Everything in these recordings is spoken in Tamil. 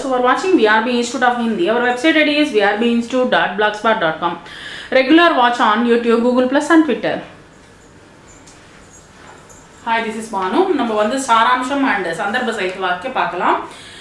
who are watching VRB Institute of Hindi. Our website ID is vrbinstitute.blogspot.com. Regular watch on YouTube, Google Plus and Twitter. Hi this is Banu நம்ம வந்து சாராம்சம் அண்ட் சந்தர்ப்ப சைத்து வாக்கிய பார்க்கலாம்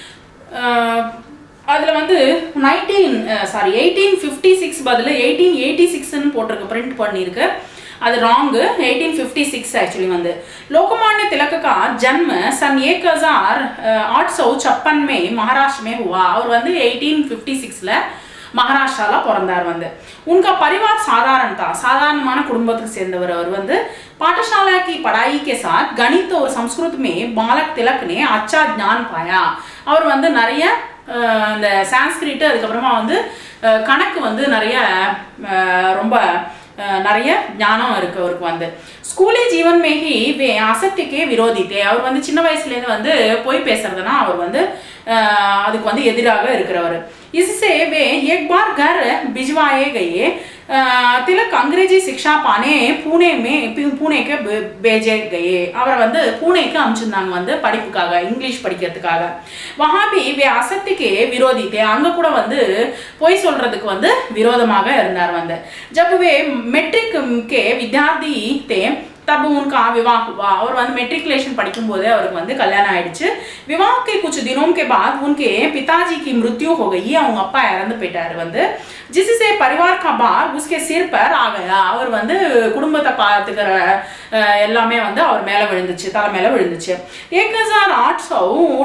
அதில் வந்து nineteen sorry eighteen fifty six பதில் எயிட்டீன் எயிட்டி சிக்ஸ்ன்னு போட்டிருக்கு பிரிண்ட் பண்ணியிருக்கு அது wrong eighteen fifty six actually வந்து लोकमान्य तिलक का जन्म सन एक हजार आठ सौ छप्पन में महाराष्ट्र में हुआ அவர் வந்து எயிட்டீன் ஃபிஃப்டி சிக்ஸில் மகாராஷ்டிரால பிறந்தார் வந்து உनका परिवार साधारण था சாதாரணமான குடும்பத்துக்கு சேர்ந்தவர் அவர் வந்து पाठशाला की पढ़ाई के साथ गणित और संस्कृत में बालक तिलक ने अच्छा ज्ञान पाया அவர் வந்து நிறைய அஹ், இந்த சான்ஸ்கிரிட் அதுக்கப்புறமா வந்து அஹ், கணக்கு வந்து நிறைய அஹ், ரொம்ப அஹ், நிறைய ஞானம் இருக்கு அவருக்கு வந்து ஸ்கூலே ஜீவன் மேகி வே அசத்திக்கே விரோதித்தே அவர் வந்து சின்ன வயசுலேருந்து வந்து பொய் பேசுறதுனா அவர் வந்து அஹ், அதுக்கு வந்து எதிராக இருக்கிறவர் इससे वे एक बार घर भिजवाए गए अ, तिलक अंग्रेजी शिक्षा पाने पुणे में पु- पुणे के भे- भेजे गए அவரை வந்து பூனேக்கு அனுப்பிச்சிருந்தாங்க வந்து படிப்புக்காக இங்கிலீஷ் படிக்கிறதுக்காக வஹாபி வே அசத்திக்கு விரோதித்தே அங்க கூட வந்து பொய் சொல்றதுக்கு வந்து விரோதமாக இருந்தார் வந்து ஜப் வே மெட்ரிக் கே வித்யார்த்தி தே तब उनका विवाह हुआ और வந்து மெட்ரிகுலேஷன் படிக்கும்போதே அவருக்கு வந்து கல்யாணம் ஆயிடுச்சு विवाह के कुछ दिनों के बाद उनके पिताजी की मृत्यु हो गई அவங்க அப்பா இறந்து போயிட்டாரு வந்து जिससे परिवार का भार उसके सिर पर आ गया அவர் வந்து குடும்பத்தை பார்த்துக்கிற அஹ், எல்லாமே வந்து அவர் மேல விழுந்துச்சு தலை மேல விழுந்துச்சு एक हजार आठ सौ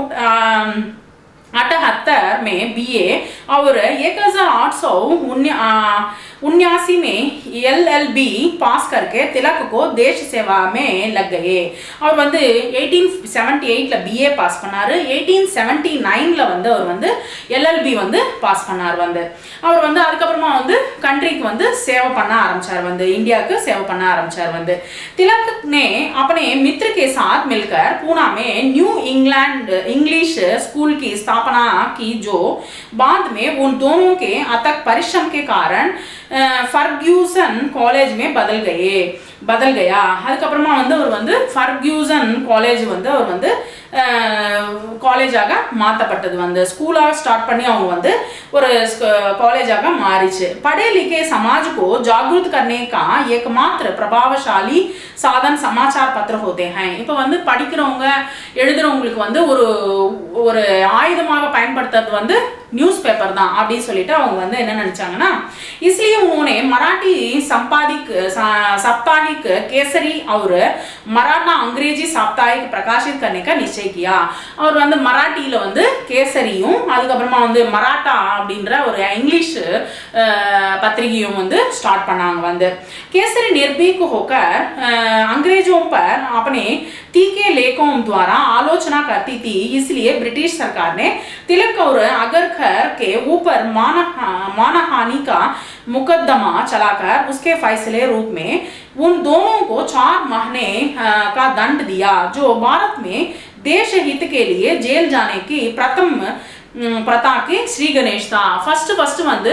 अठहत्तर में बीए और एक हजार आठ सौ उन्यासी में एलएलबी पास करके तिलक को देश सेवा में लग गए அவர் வந்து எயிட்டீன் செவன்டி எயிட்ல பிஏ பாஸ் பண்ணாரு எயிட்டீன் செவன்டி நைன்ல வந்து அவர் வந்து எல்எல்பி வந்து பாஸ் பண்ணார் வந்து அவர் வந்து அதுக்கப்புறமா வந்து கண்ட்ரிக்கு வந்து சேவை பண்ண ஆரம்பிச்சார் வந்து இந்தியாவுக்கு சேவை பண்ண ஆரம்பிச்சார் வந்து तिलक ने अपने मित्र के साथ मिलकर पूना में न्यू इंग्लैंड इंग्लिश स्कूल की स्थापना की जो बाद में उन दोनों के अथक परिश्रम के कारण अ, फर्ग्यूसन कॉलेज में बदल गए बदल गया அதுக்கப்புறமா வந்து அவர் வந்து ஃபர்கியூசன் காலேஜ் வந்து அவர் வந்து காலேஜாக மாற்றப்பட்டது வந்து ஸ்கூலாக ஸ்டார்ட் பண்ணி அவங்க வந்து ஒரு காலேஜாக மாறிச்சு पढ़े लिखे समाज को जागरूक करने का एकमात्र प्रभावशाली साधन समाचार पत्र होते हैं இப்போ வந்து படிக்கிறவங்க எழுதுறவங்களுக்கு வந்து ஒரு ஒரு ஆயுதமாக பயன்படுத்துறது வந்து நியூஸ் பேப்பர் தான் அப்படின்னு சொல்லிட்டு அவங்க வந்து என்ன நினைச்சாங்கன்னா इसलिए उन्होंने मराठी संपादिक सा- साप्ताहिक केसरी और मराठा अंग्रेजी साप्ताहिक प्रकाशित करने का निश्चय किया அவர் வந்து மராட்டியில வந்து கேசரியும் அதுக்கப்புறமா வந்து மராட்டா அப்படின்ற ஒரு இங்கிலீஷ் அஹ், பத்திரிகையும் வந்து ஸ்டார்ட் பண்ணாங்க வந்து केसरी निर्भीक होकर अ, अंग्रेजों पर अपने तीखे लेखों द्वारा आलोचना करती थी इसलिए ब्रिटिश सरकार ने तिलक और अगरकर के ऊपर मानहा मानहानि का मुकदमा चलाकर उसके फैसले रूप में उन दोनों को चार महीने अ, का दंड दिया जो भारत में देश हित के लिए जेल जाने की प्रथम ம், பிரதாக்கு ஸ்ரீ கணேஷ் தான் ஃபர்ஸ்ட் ஃபர்ஸ்ட் வந்து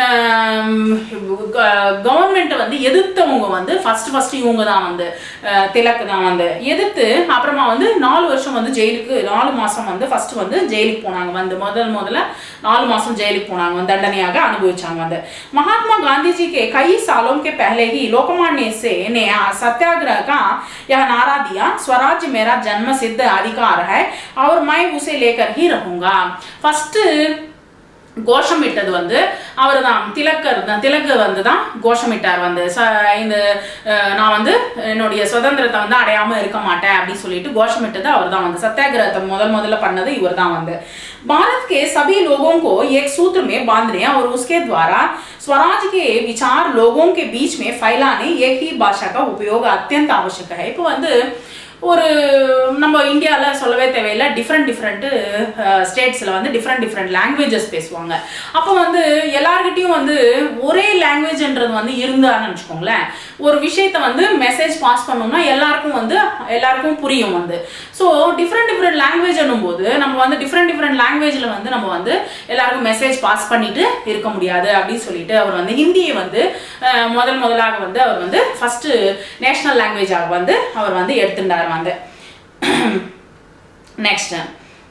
கவர்மெண்ட்டை வந்து எதிர்த்தவங்க வந்து ஃபர்ஸ்ட் ஃபர்ஸ்ட் இவங்க தான் வந்து அஹ், திலக் தான் வந்து எதிர்த்து அப்புறமா வந்து நாலு வருஷம் வந்து ஜெயிலுக்கு நாலு மாசம் வந்து ஃபர்ஸ்ட் வந்து ஜெயிலுக்கு போனாங்க வந்து முதல் முதல்ல நாலு மாசம் ஜெயிலுக்கு போனாங்க வந்து தண்டனையாக அனுபவிச்சாங்க வந்து महात्मा गांधी जी के कई सालों के पहले ही लोकमान्य से ने सत्याग्रह का यह नारा दिया स्वराज्य मेरा जन्म सिद्ध अधिकार है और मैं उसे लेकर ही रहूंगा फर्स्ट கோஷமிட்டது வந்து அவர் தான் திலக்கர் தான் திலக்கு வந்து தான் கோஷமிட்டார் வந்து ச இந்த அஹ், நான் வந்து என்னுடைய சுதந்திரத்தை வந்து அடையாம இருக்க மாட்டேன் அப்படின்னு சொல்லிட்டு கோஷமிட்டது அவர் தான் வந்து சத்தியாகிரகத்தை முதல் முதல்ல பண்ணது இவர் தான் வந்து भारत के सभी लोगों को एक सूत्र में बांधने और उसके द्वारा स्वराज के विचार लोगों के बीच में फैलाने एक ही भाषा का उपयोग अत्यंत आवश्यक है இப்போ வந்து ஒரு நம்ம இந்தியாவில் சொல்லவே தேவையில்லை டிஃப்ரெண்ட் டிஃப்ரெண்ட்டு ஸ்டேட்ஸில் வந்து டிஃப்ரெண்ட் டிஃப்ரெண்ட் லாங்குவேஜஸ் பேசுவாங்க அப்போ வந்து எல்லார்கிட்டயும் வந்து ஒரே லாங்குவேஜ்ன்றது வந்து இருந்தான்னு வச்சுக்கோங்களேன் ஒரு விஷயத்தை வந்து மெசேஜ் பாஸ் பண்ணோம்னா எல்லாருக்கும் வந்து எல்லாருக்கும் புரியும் வந்து ஸோ டிஃப்ரெண்ட் டிஃப்ரெண்ட் லாங்குவேஜ் போது நம்ம வந்து டிஃப்ரெண்ட் டிஃப்ரெண்ட் லாங்குவேஜில் வந்து நம்ம வந்து எல்லாருக்கும் மெசேஜ் பாஸ் பண்ணிட்டு இருக்க முடியாது அப்படின்னு சொல்லிட்டு அவர் வந்து ஹிந்தியை வந்து அஹ், முதல் முதலாக வந்து அவர் வந்து ஃபர்ஸ்ட் நேஷனல் லாங்குவேஜாக வந்து அவர் வந்து எடுத்துட்டார் வந்து நெக்ஸ்ட்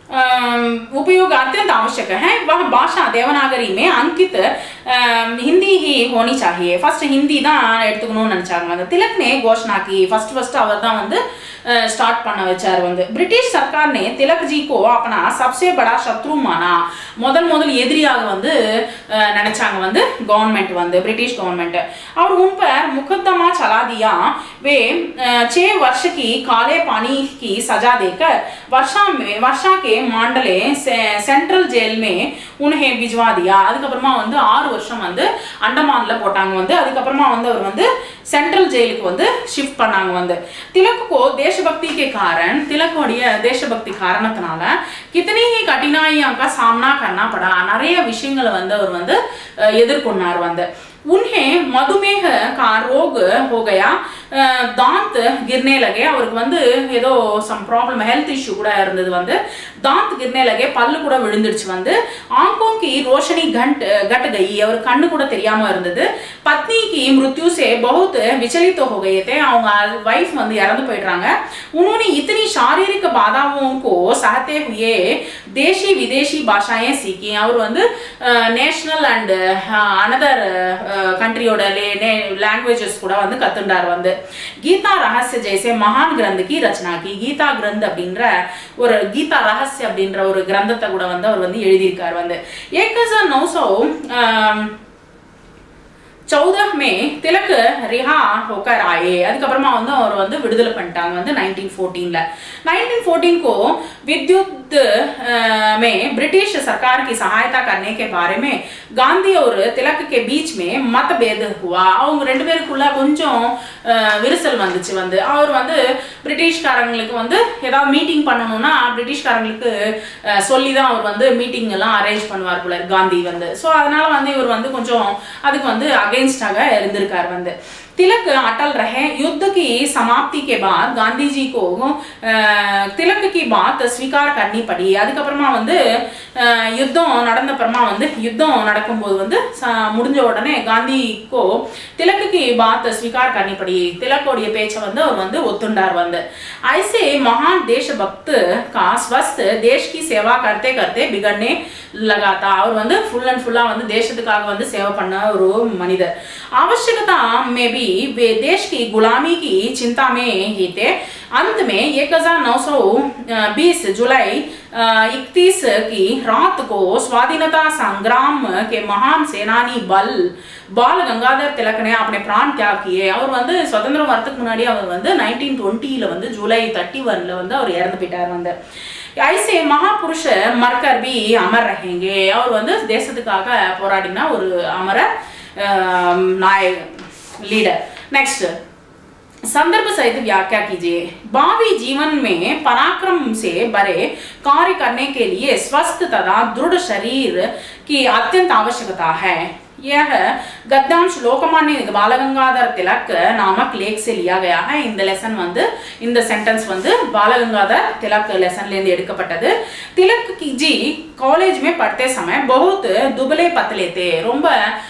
अम, उपयोग अत्यंत आवश्यक है वह भाषा देवनागरी में अंकित अम, हिंदी ही होनी चाहिए फर्स्ट हिंदी தான் எடுத்துக்கணும்னு நினைச்சாங்க வந்து திலக் ने घोषणा की फर्स्ट फर्स्ट அவர் தான் வந்து स्टार्ट பண்ண வச்சார் வந்து ब्रिटिश सरकार ने तिलक जी को अपना सबसे बड़ा शत्रु माना முதல் முதல் எதிரியாக வந்து अ, நினைச்சாங்க வந்து गवर्नमेंट வந்து ब्रिटिश गवर्नमेंट और उन पर मुकदमा चला दिया वे अ, छह वर्ष की काले पानी की सजा देकर वर्षा में वर्षा के मांडले से, सेंट्रल जेल में उन्हें भिजवा दिया அதுக்கப்புறமா வந்து ஆறு வருஷம் வந்து அண்டமான்ல போட்டாங்க வந்து அதுக்கப்புறமா வந்து அவர் வந்து சென்ட்ரல் ஜெயிலுக்கு வந்து ஷிஃப்ட் பண்ணாங்க வந்து திலக்குக்கோ தேசபக்தி के कारण திலக்கோடைய தேசபக்தி காரணத்தினால கித்தனை ही कठिनाइयों का सामना करना पड़ा நிறைய விஷயங்களை வந்து அவர் வந்து அஹ், எதிர்கொண்டார் வந்து उन्हें मधुमेह का रोग हो गया अह, दांत गिरने लगे அவருக்கு வந்து ஏதோ சம் ப்ராப்ளம் ஹெல்த் இஷ்யூ கூட இருந்தது வந்து दांत गिरने लगे பல்லு கூட விழுந்துடுச்சு வந்து आंखों की रोशनी घट घट गई அவர் கண்ணு கூட தெரியாம இருந்தது पत्नी की मृत्यु से बहुत विचलित हो गए थे அவங்க வைஃப் வந்து இறந்து போயிடுறாங்க उन्होंने इतनी शारीरिक बाधाओं को सहते हुए தேசி விதேசி பாஷாயே सीखी அவர் வந்து நேஷனல் அண்ட் அனதர் கண்ட்ரியோட லாங்குவேஜஸ் கூட வந்து கத்துண்டார் வந்து கீதா ரகசிய ஜெய்சே மகான் கிரந்த கி ரச்சனா கி கீதா கிரந்த் அப்படின்ற ஒரு கீதா ரகசிய அப்படின்ற ஒரு கிரந்தத்தை கூட வந்து அவர் வந்து எழுதியிருக்கார் வந்து एक हजार नौ सौ चौदह में तिलक रिहा होकर आए அதுக்கப்புறமா வந்து அவர் வந்து விடுதலை பண்ணிட்டாங்க வந்து 1914 1914 को विद्युत अ, में ब्रिटिश सरकार की सहायता करने के बारे में गांधी और तिलक के बीच में मतभेद हुआ அவங்க ரெண்டு பேருக்குள்ள கொஞ்சம் அஹ், விரிசல் வந்துச்சு வந்து அவர் வந்து பிரிட்டிஷ்காரங்களுக்கு வந்து ஏதாவது மீட்டிங் பண்ணணும்னா பிரிட்டிஷ்காரங்களுக்கு அஹ், சொல்லி தான் அவர் வந்து மீட்டிங் எல்லாம் அரேஞ்ச் பண்ணுவார் போல காந்தி வந்து ஸோ அதனால வந்து இவர் வந்து கொஞ்சம் அதுக்கு வந்து அகேன்ஸ்டாக இருந்திருக்கார் வந்து तिलक अटल रहे युद्ध की समाप्ति के बाद गांधी जी को अ, तिलक की बात स्वीकार करनी पड़ी அதுக்கப்புறமா வந்து அஹ், யுத்தம் நடந்த அப்புறமா வந்து யுத்தம் நடக்கும்போது வந்து ச- முடிஞ்ச உடனே காந்திக்கோ திலக்கு की बात स्वीकार करनी पड़ी திலக்கோடைய பேச்சை வந்து அவர் வந்து ஒத்துண்டார் வந்து ऐसे महान देशभक्त का स्वस्थ देश की सेवा करते करते बिगड़ने लगा था அவர் வந்து ஃபுல் அண்ட் ஃபுல்லா வந்து தேசத்துக்காக வந்து சேவை பண்ண ஒரு மனிதர் आवश्यकता में भी वे देश की गुलामी की चिंता में ही थे अंत में 1920 जुलाई इकतीस की रात को स्वाधीनता संग्राम के महान सेनानी बल பால கங்காதர் திலக்கனே अपने प्राण त्याग किए அவர் வந்து சுதந்திரம் வரதுக்கு முன்னாடி அவர் வந்து நைன்டீன் டுவெண்ட்டியில் வந்து ஜூலை தேர்ட்டி ஒன்ல வந்து அவர் இறந்து போயிட்டார் வந்து ஐசே மகாபுருஷ மர்கர் பி அமர் ரஹேங்கே அவர் வந்து தேசத்துக்காக போராடினா ஒரு அமர अम, नायक लीडर नेक्स्ट संदर्भ सहित व्याख्या कीजिए भावी जीवन में पराक्रम से भरे कार्य करने के लिए स्वस्थ तथा दृढ़ शरीर की अत्यंत आवश्यकता है यह गद्यांश लोकमान्य बालगंगाधर तिलक नामक लेख से लिया गया है இந்த லெசன் வந்து இந்த சென்டென்ஸ் வந்து பாலகங்காதர் திலக் லெசன்ல இருந்து எடுக்கப்பட்டது திலக் की जी कॉलेज में पढ़ते समय बहुत दुबले पतले थे ரொம்ப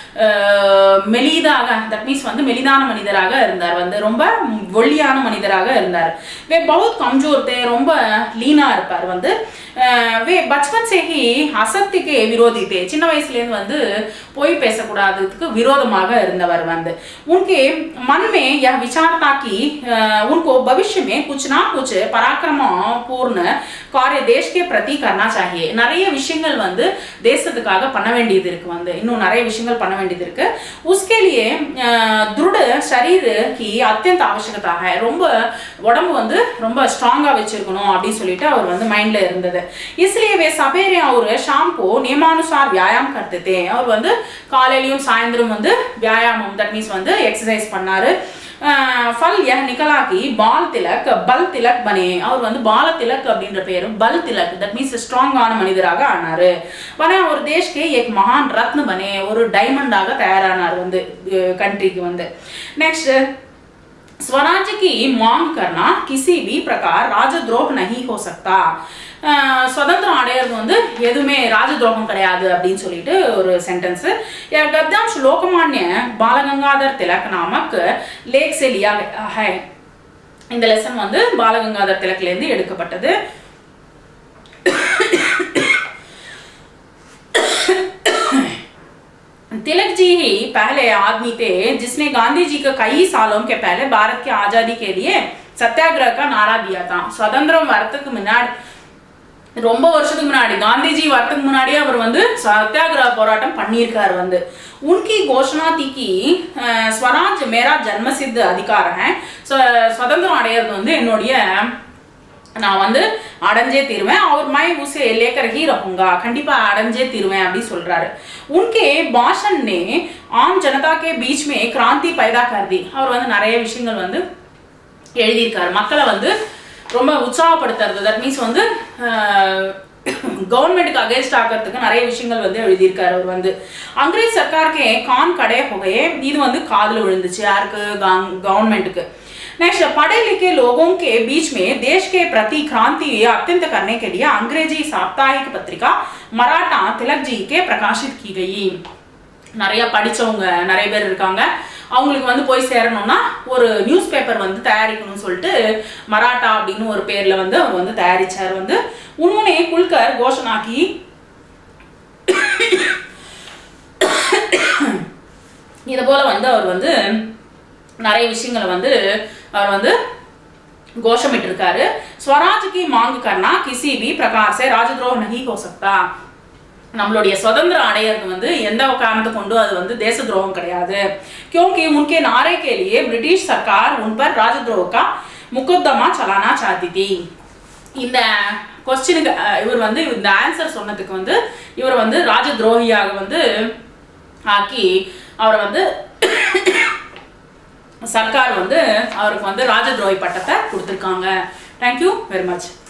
அஹ், மெலிதாக தட் மீன்ஸ் வந்து மெலிதான மனிதராக இருந்தார் வந்து ரொம்ப ஒல்லியான மனிதராக இருந்தார் வே பகுத் கம்ஜோர் தே ரொம்ப லீனா இருப்பார் வந்து அஹ், வே பச்பன் से ही அசத்திக்கு விரோதி தே சின்ன வயசுல இருந்து வந்து பொய் பேசக்கூடாததுக்கு விரோதமாக இருந்தவர் வந்து उनके मन में यह विचार था कि अ, उनको भविष्य में कुछ ना कुछ पराक्रम पूर्ण कार्य देश के प्रति करना चाहिए நிறைய விஷயங்கள் வந்து தேசத்துக்காக பண்ண வேண்டியது இருக்கு வந்து இன்னும் நிறைய விஷயங்கள் பண்ண வேண்டியது இருக்கு उसके लिए अ, दृढ़ शरीर की अत्यंत आवश्यकता है ரொம்ப உடம்பு வந்து ரொம்ப ஸ்ட்ராங்கா வச்சிருக்கணும் அப்படின்னு சொல்லிட்டு அவர் வந்து மைண்ட்ல இருந்தது इसलिए वे सवेरे और शाम को नियमानुसार व्यायाम करते थे அவர் வந்து காலையிலயும் சாயந்தரம் வந்து வியாயாமம் தட் மீன்ஸ் வந்து எக்ஸசைஸ் பண்ணாரு அஹ் ஃபல் யஹ் நிகலா கி பால் திலக் பல் திலக் பனே அவர் வந்து பால திலக் அப்படின்ற பேரு பல் திலக் தட் மீன்ஸ் ஸ்ட்ராங்கான மனிதராக ஆனாரு பனே ஒரு தேஷ்கே ஏக் மகான் ரத்ன பனே ஒரு டைமண்டாக தயாரானார் வந்து கண்ட்ரிக்கு வந்து நெக்ஸ்ட் स्वराज्य की मांग करना किसी भी प्रकार राजद्रोह नहीं हो सकता அஹ் சுதந்திரம் அடையிறது வந்து எதுவுமே ராஜதுரோகம் கிடையாது அப்படின்னு சொல்லிட்டு ஒரு சென்டென்ஸ் கத்தாம்ஷ் லோகமான்ய பாலகங்காதர் திலக் நாமக் லேக் से लिया गया है இந்த லெசன் வந்து பாலகங்காதர் திலக்ல இருந்து எடுக்கப்பட்டது तिलक जी ही पहले आदमी थे जिसने गांधी जी को कई सालों के पहले भारत की आजादी के लिए सत्याग्रह का नारा दिया था சுதந்திரம் வரத்துக்கு முன்னாடி ரொம்ப வருஷத்துக்கு முன்னாடி காந்திஜி வரத்துக்கு முன்னாடியே அவர் வந்து சத்தியாகிரக போராட்டம் பண்ணியிருக்காரு வந்து உன்கி கோஷனா थी कि அஹ், ஸ்வராஜ் மேரா ஜன்மசித்த அதிகாரம் है ஸ்வ- சுதந்திரம் அடையிறது வந்து என்னுடைய நான் வந்து அடைஞ்சே தீருவேன் அவர் மை உசே லேக்கர் ஹீ ரஹூங்கா கண்டிப்பா அடைஞ்சே தீருவேன் அப்படி சொல்றாரு உன்கே பாஷன் நே ஆம் ஜனதா கே பீச் மே கிராந்தி பைதா கர்தி அவர் வந்து நிறைய விஷயங்கள் வந்து எழுதியிருக்காரு மக்களை வந்து ரொம்ப உற்சாகப்படுத்துறது தட் மீன்ஸ் வந்து கவர்மெண்ட்டுக்கு அகேன்ஸ்ட் ஆகிறதுக்கு நிறைய விஷயங்கள் வந்து எழுதியிருக்காரு அவர் வந்து அங்கிரேஜ் சர்க்காருக்கே கான் கடை புகையே இது வந்து காதுல விழுந்துச்சு யாருக்கு गवर्नमेंट नेक्स्ट पढ़े लिखे लोगों के बीच में देश के प्रति क्रांति अत्यंत करने के लिए अंग्रेजी साप्ताहिक पत्रिका मराठा तिलक जी के प्रकाशित की गई நிறைய படிச்சவங்க நிறைய பேர் இருக்காங்க அவங்களுக்கு வந்து போய் சேரணும்னா ஒரு நியூஸ் பேப்பர் வந்து தயாரிக்கணும்னு சொல்லிட்டு மராட்டா அப்படின்னு ஒரு பேர்ல வந்து அவர் வந்து தயாரிச்சார் வந்து உன்னோனே குல்கர் கோஷனாக்கி இது போல வந்து அவர் வந்து நிறைய விஷயங்களை வந்து அவர் வந்து கோஷமிட்டு இருக்காரு ஸ்வராஜ் की मांग करना किसी भी प्रकार से राजद्रोह नहीं हो सकता நம்மளுடைய சுதந்திரம் அடையிறது வந்து எந்த காரணத்தை கொண்டு அது வந்து தேச துரோகம் கிடையாது क्योंकि उनके नारे के लिए ब्रिटिश सरकार उन पर राजद्रोह का मुकदमा चलाना चाहती थी இந்த கொஸ்டினுக்கு இவர் வந்து இந்த ஆன்சர் சொன்னதுக்கு வந்து இவர் வந்து ராஜ துரோகியாக வந்து ஆக்கி அவரை வந்து சர்க்கார் வந்து அவருக்கு வந்து ராஜ துரோகி பட்டத்தை கொடுத்துருக்காங்க தேங்க்யூ வெரி மச்